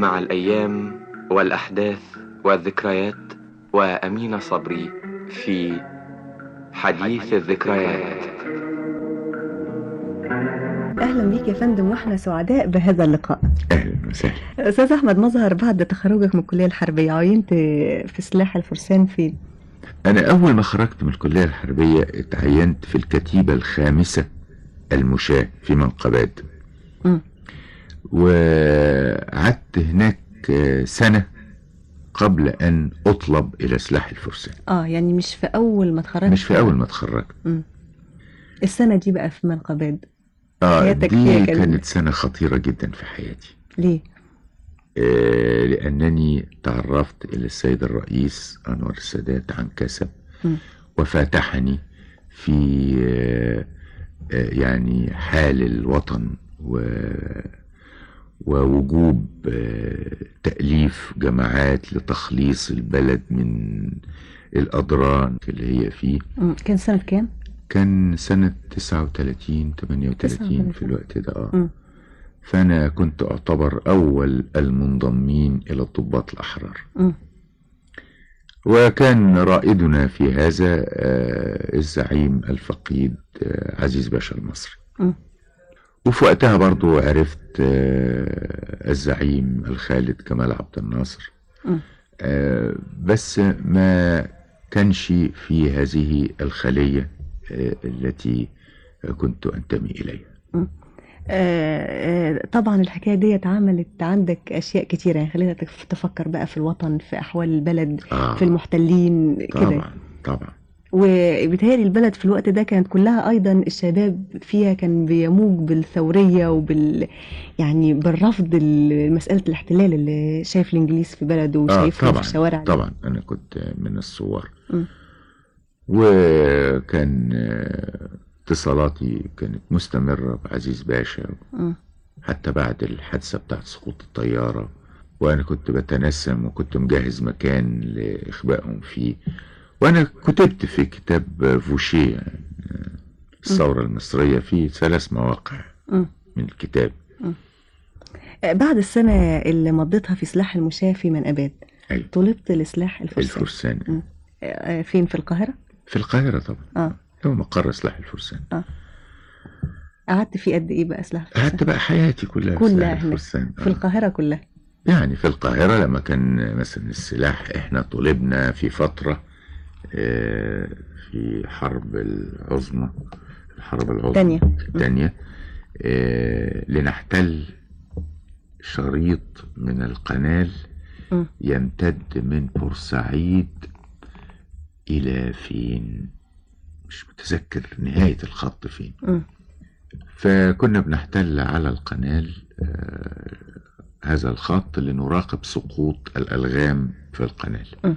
مع الأيام والأحداث والذكريات وأمين صبري في حديث الذكريات اهلا بيك يا فندم واحنا سعداء بهذا اللقاء اهلا وسهلا استاذ احمد مظهر بعد تخرجك من الكليه الحربيه عينت في سلاح الفرسان فين انا اول ما خرجت من الكليه الحربيه اتعينت في الكتيبه الخامسه المشاة في منقبات مم. وقعدت هناك سنه قبل ان اطلب الى سلاح الفرسان اه يعني مش في اول ما اتخرجت مش في اول ما اتخرجت مم. السنه دي بقى في منقبات اه حياتك فيها دي كانت- كانت سنه خطيره جدا في حياتي ليه آه، لأنني تعرفت إلى السيد الرئيس أنور السادات عن كسب مم. وفاتحني في آه، آه، يعني حال الوطن و ووجوب آه، تأليف جماعات لتخليص البلد من الأضرار اللي هي فيه مم. كان سنه كام كان سنة 39 38 في الوقت ده اه مم. فأنا كنت أعتبر أول المنضمين إلى الضباط الأحرار مم. وكان رائدنا في هذا آه، الزعيم الفقيد آه، عزيز باشا المصري مم. وفي وقتها برضو عرفت آه، الزعيم الخالد كمال عبد الناصر مم. آه، بس ما كانش في هذه الخلية آه، التي كنت أنتمي إليها آه، آه، طبعا الحكايه ديت عملت عندك اشياء كتيره يعني خلينا تف- تفكر بقى في الوطن في احوال البلد آه في المحتلين كده طبعا طبعا وبيتهيألي البلد في الوقت ده كانت كلها ايضا الشباب فيها كان بيموج بالثوريه وبال يعني بالرفض ل- مساله الاحتلال اللي شايف الانجليز في بلده آه وشايفهم طبعا في الشوارع دي. طبعا أنا كنت من الثوار م. وكان آه، اتصالاتي كانت مستمرة بعزيز باشا م. حتى بعد الحادثة بتاعت سقوط الطيارة وأنا كنت بتنسم وكنت مجهز مكان لإخبائهم فيه وأنا كتبت في كتاب فوشيه يعني، آه، الثورة المصرية في ثلاث مواقع م. من الكتاب آه، بعد السنه اللي مضيتها في سلاح المشاة في منقبات أيوة طلبت لسلاح الفرسان الفرسان م. آه، آه، فين في القاهره في القاهرة طبعا اه هو مقر سلاح الفرسان قعدت فيه قد ايه بقى سلاح الفرسان قعدت بقى حياتي كلها في كلها سلاح هناك. الفرسان في آه. القاهره كلها يعني في القاهرة لما كان مثلا السلاح احنا طلبنا في فترة آه، في حرب العظمى الحرب العظمى التانية. الثانية لنحتل شريط من القنال م. يمتد من بورسعيد إلى فين مش متذكر نهاية الخط فين م. فكنا بنحتل على القنال آه، هذا الخط لنراقب سقوط الألغام في القنال م.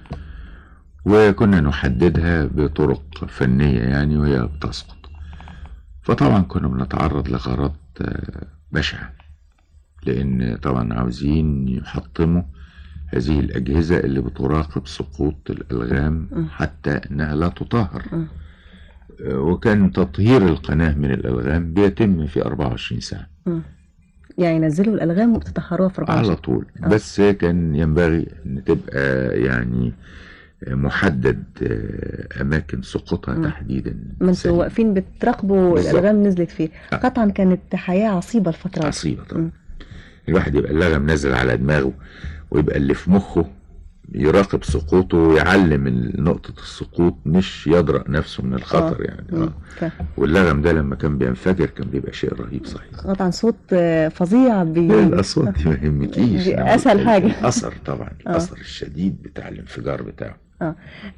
وكنا نحددها بطرق فنية يعني وهي بتسقط فطبعا كنا بنتعرض لغارات آه، بشعة لأن طبعا عاوزين يحطموا هذه الأجهزة اللي بتراقب سقوط الألغام م. حتى أنها لا تطهر م. آه، وكان تطهير القناة من الألغام بيتم في 24 ساعة م. يعني ينزلوا الالغام وبتطهروها في 24 على طول آه. بس كان ينبغي ان تبقى يعني محدد آه، اماكن سقوطها مم. تحديدا ما انتوا سليم. واقفين بتراقبوا بالظبط. الالغام نزلت فيه آه. قطعا كانت حياه عصيبه الفتره دي. عصيبه طبعا مم. الواحد يبقى اللغم نازل على دماغه ويبقى اللي في مخه يراقب سقوطه ويعلم نقطة السقوط مش يدرأ نفسه من الخطر آه. يعني مم. اه ف- واللغم ده لما كان بينفجر كان بيبقى شيء رهيب صحيح قطعا صوت آه، فظيع بي... لا الأصوات دي ما يهمكيش دي إنما أسهل ال- حاجة. الأثر طبعا آه. الأثر الشديد بتاع الانفجار بتاعه آه.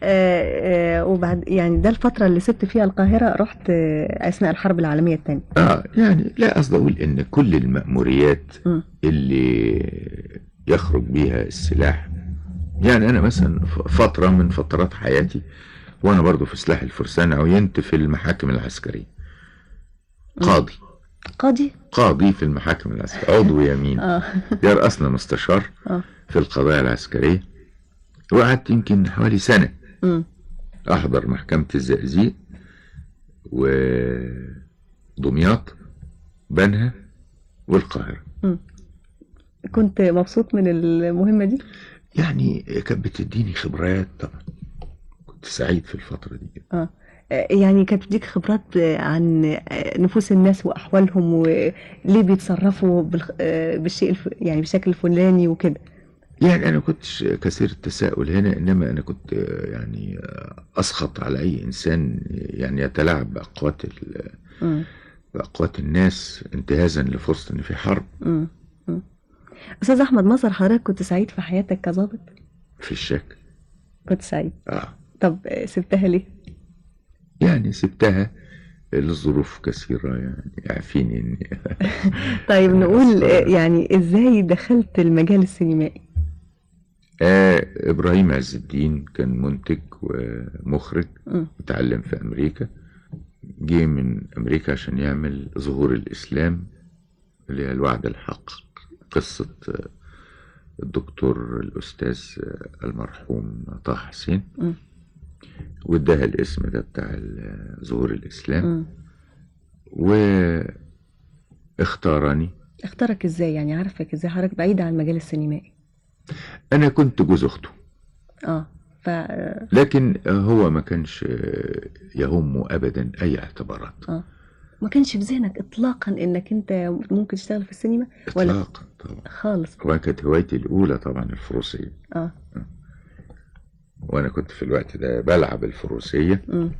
آه وبعد يعني ده الفتره اللي سبت فيها القاهره رحت آه اثناء الحرب العالميه الثانيه اه يعني لا قصدي اقول ان كل المأموريات مم. اللي يخرج بيها السلاح يعني انا مثلا ف- فترة من فترات حياتي وانا برضو في سلاح الفرسان عينت في المحاكم العسكرية قاضي قاضي قاضي في المحاكم العسكرية عضو يمين اه يرأسنا مستشار اه في القضايا العسكرية وقعدت يمكن حوالي سنة مم. احضر محكمة الزقازيق ودمياط بنها والقاهرة مم. كنت مبسوط من المهمة دي يعني كانت بتديني خبرات طبعا كنت سعيد في الفترة دي اه آه، يعني كانت بتديك خبرات آه، عن آه، نفوس الناس وأحوالهم وليه بيتصرفوا بالخ- آه، بالشيء الف... يعني بالشكل الفلاني وكده يعني أنا كنتش كثير التساؤل هنا إنما أنا كنت آه، يعني آه، أسخط على أي إنسان يعني يتلاعب بأقوات ال- مم. بأقوات الناس انتهازا لفرصة إن في حرب مم. مم. أستاذ أحمد مظهر حضرتك كنت سعيد في حياتك كظابط في الشكل كنت سعيد آه طب آه، سبتها ليه يعني سبتها لظروف كثيرة يعني يعفيني إني طيب نقول آه، أصل- يعني إزاي دخلت المجال السينمائي آه إبراهيم عز الدين كان منتج ومخرج مم. اتعلم في أمريكا جه من أمريكا عشان يعمل ظهور الإسلام اللي هي الوعد الحق قصة آه، الدكتور الأستاذ آه، المرحوم طه حسين مم. واداها الاسم ده بتاع ال- ظهور الإسلام مم. واختارني اختارك إزاي يعني عارفك إزاي حضرتك بعيد عن المجال السينمائي أنا كنت جوز أخته اه ف آه، لكن هو ما كانش آه، يهمه أبدا أي اعتبارات اه ما كانش في ذهنك اطلاقا انك انت ممكن تشتغل في السينما ولا إطلاقا طبعا خالص وأنا كانت هوايتي الأولى طبعا الفروسية اه وأنا كنت في الوقت ده بلعب الفروسية امم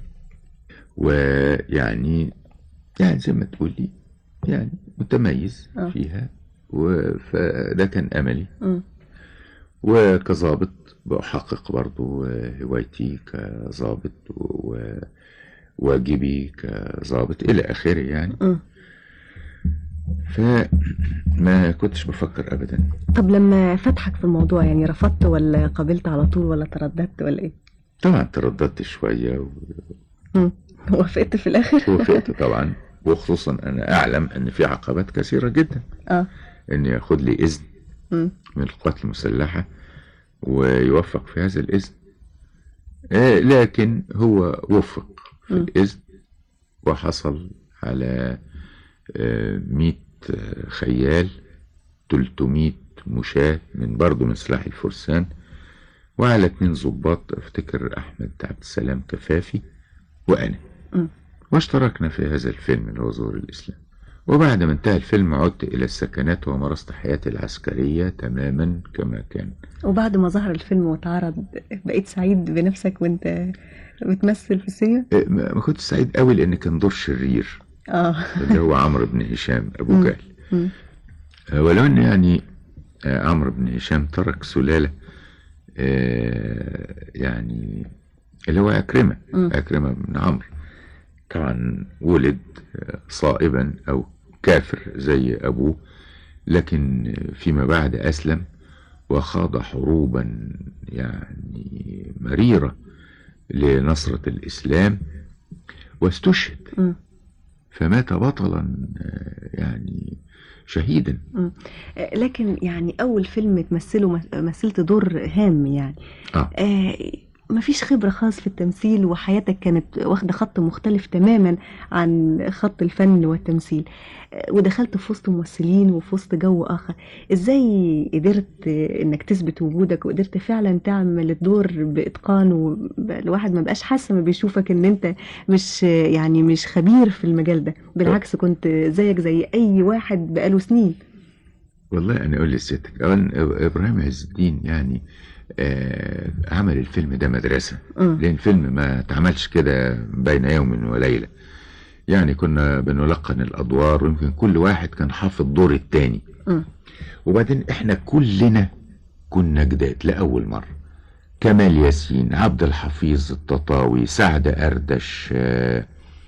ويعني يعني زي ما تقولي يعني متميز آه. فيها و- فده كان أملي امم وكظابط بحقق برضو هوايتي كظابط وواجبي كظابط إلى آخره يعني امم فما كنتش بفكر أبدا طب لما فتحك في الموضوع يعني رفضت ولا قبلت على طول ولا ترددت ولا ايه طبعا ترددت شوية امم وافقت في الاخر ووافقت طبعا وخصوصا أنا أعلم أن في عقبات كثيرة جدا اه أن ياخد لي إذن امم من القوات المسلحة ويوفق في هذا الإذن آه، لكن هو وفق في م. الإذن وحصل على آه، مئة آه، خيال تلتمية مشاة من برضه من سلاح الفرسان وعلى اتنين ضباط افتكر أحمد عبد السلام كفافي وأنا م. واشتركنا في هذا الفيلم اللي هو ظهور الإسلام وبعد ما انتهى الفيلم عدت إلى السكنات ومارست حياتي العسكرية تماما كما كان وبعد ما ظهر الفيلم واتعرض بقيت سعيد بنفسك وانت بتمثل في السينما إيه، ما ما كنتش سعيد قوي لأن كان دور شرير اه اللي هو عمرو بن هشام أبو مم. جهل مم. آه، ولو ان يعني آه، عمرو بن هشام ترك سلالة آه، يعني اللي هو أكرمة مم. أكرمة بن عمرو طبعا ولد آه، صائبا أو كافر زي أبوه لكن فيما بعد أسلم وخاض حروبا يعني مريرة لنصرة الإسلام واستشهد مم. فمات بطلا آه، يعني شهيدا آه، لكن يعني اول فيلم تمثله مس- مثلت دور هام يعني آه. آه مفيش خبرة خالص في التمثيل وحياتك كانت واخدة خط مختلف تماما عن خط الفن والتمثيل آه، ودخلت في وسط ممثلين وفي وسط جو آخر ازاي قدرت آه، انك تثبت وجودك وقدرت فعلا تعمل الدور بإتقان والواحد ما بقاش حاسة ما بيشوفك ان انت مش آه، يعني مش خبير في المجال ده بالعكس كنت زيك زي اي واحد بقاله سنين والله انا اقول لسيادتك اولا ابراهيم عز الدين يعني آه عمل الفيلم ده مدرسه مم. لان الفيلم ما اتعملش كده بين يوم وليله يعني كنا بنلقن الادوار ويمكن كل واحد كان حافظ دور التاني مم. وبعدين احنا كلنا كنا جداد لاول مره كمال ياسين عبد الحفيظ التطاوي سعد اردش آه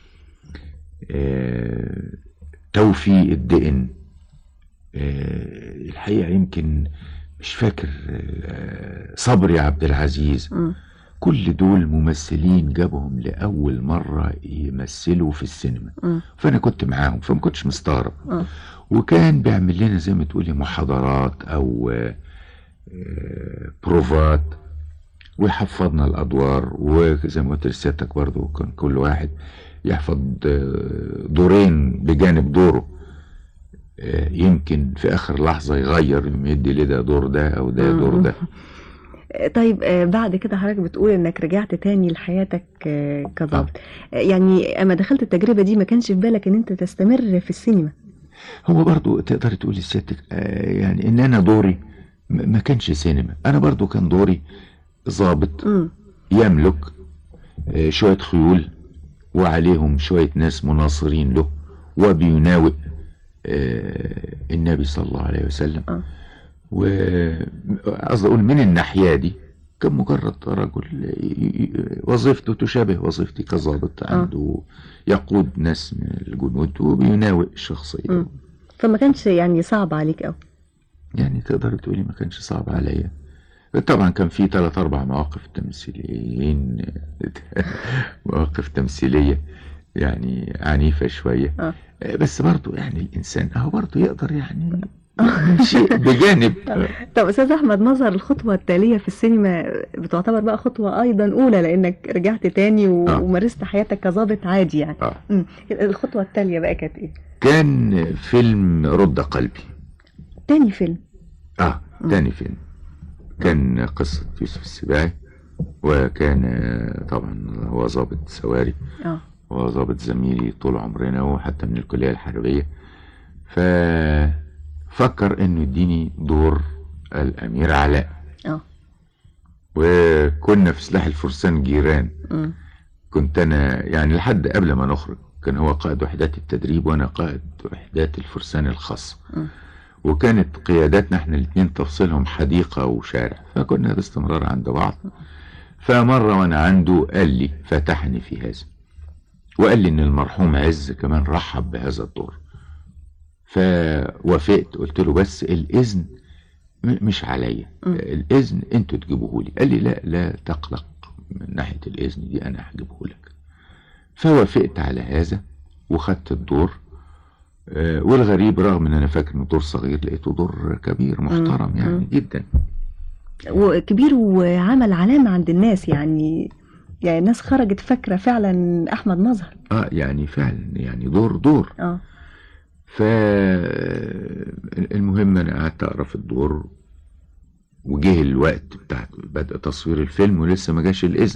آه توفيق الدقن آه، الحقيقة يمكن مش فاكر آه، صبري عبد العزيز مم. كل دول ممثلين جابهم لأول مرة يمثلوا في السينما مم. فأنا كنت معاهم فما كنتش مستغرب آه. وكان بيعمل لنا زي ما تقولي محاضرات أو آه، آه، بروفات ويحفظنا الأدوار وزي ما قلت لسيادتك برضه كان كل واحد يحفظ آه، دورين بجانب دوره آه، يمكن في اخر لحظة يغير يمدي لده دور ده او ده دور ده طيب آه، بعد كده حضرتك بتقول انك رجعت تاني لحياتك آه، كظابط آه، يعني اما دخلت التجربة دي ما كانش في بالك ان انت تستمر في السينما هو برضو تقدر تقولي لسيادتك آه، يعني ان انا دوري م- ما كانش سينما انا برضو كان دوري ضابط امم يملك آه، شوية خيول وعليهم شوية ناس مناصرين له وبيناوئ آه، النبي صلى الله عليه وسلم آه. وقصدي أقول من الناحية دي كان مجرد رجل ي- ي- وظيفته تشابه وظيفتي كظابط آه. عنده يقود ناس من الجنود وبيناوئ الشخصية مم. فما كانش يعني صعب عليك قوي يعني تقدر تقولي ما كانش صعب عليا طبعا كان في ثلاث اربع مواقف تمثيليين مواقف تمثيلية يعني عنيفة شوية آه. بس برضو يعني الإنسان أهو برضو يقدر يعني يعمل شيء بجانب طب استاذ احمد مظهر الخطوة التالية في السينما بتعتبر بقى خطوة ايضا اولى لانك رجعت تاني و- آه. ومارست حياتك كظابط عادي يعني آه. مم. الخطوة التالية بقى كانت ايه كان فيلم رد قلبي تاني فيلم اه تاني فيلم كان قصة يوسف السباعي وكان آه، طبعا هو ضابط سواري اه هو ضابط زميلي طول عمرنا وحتى من الكلية الحربية ففكر انه يديني دور الامير علاء اه وكنا في سلاح الفرسان جيران مم. كنت انا يعني لحد قبل ما نخرج كان هو قائد وحدات التدريب وانا قائد وحدات الفرسان الخاصة مم. وكانت قياداتنا احنا الاتنين تفصيلهم حديقة وشارع فكنا باستمرار عند بعض فمرة وانا عنده قال لي فتحني في هذا وقال لي ان المرحوم عز كمان رحب بهذا الدور فوافقت قلت له بس الاذن م- مش عليا مم. الاذن انتوا تجيبوه لي قال لي لا لا تقلق من ناحية الاذن دي انا هجيبه لك فوافقت على هذا وخدت الدور آه، والغريب رغم ان انا فاكر انه دور صغير لقيته دور كبير محترم مم. يعني مم. جدا وكبير وعمل علامة عند الناس يعني يعني الناس خرجت فاكرة فعلا احمد مظهر اه يعني فعلا يعني دور دور اه فالمهم انا قعدت اقرا في الدور وجه الوقت بتاع بدأ تصوير الفيلم ولسه ما جاش الاذن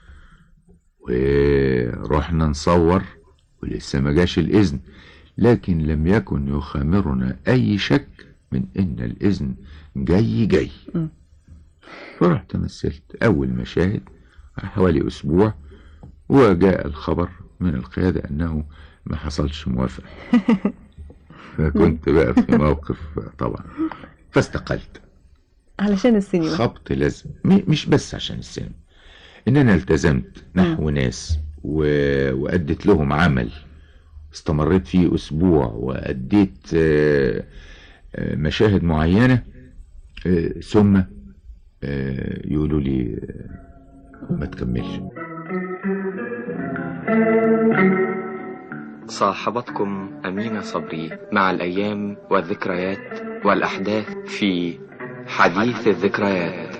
ورحنا نصور ولسه ما جاش الاذن لكن لم يكن يخامرنا اي شك من ان الاذن جاي جاي مم. فرحت مثلت اول مشاهد حوالي اسبوع وجاء الخبر من القيادة انه ما حصلش موافقة فكنت بقى في موقف طبعا فاستقلت علشان السينما خبط لازم م- مش بس عشان السينما ان انا التزمت نحو ناس و... واديت لهم عمل استمريت فيه اسبوع واديت آه، آه، مشاهد معينة آه، ثم آه، يقولوا لي آه، ما تكملش صاحبتكم أمينة صبري مع الأيام والذكريات والأحداث في حديث الذكريات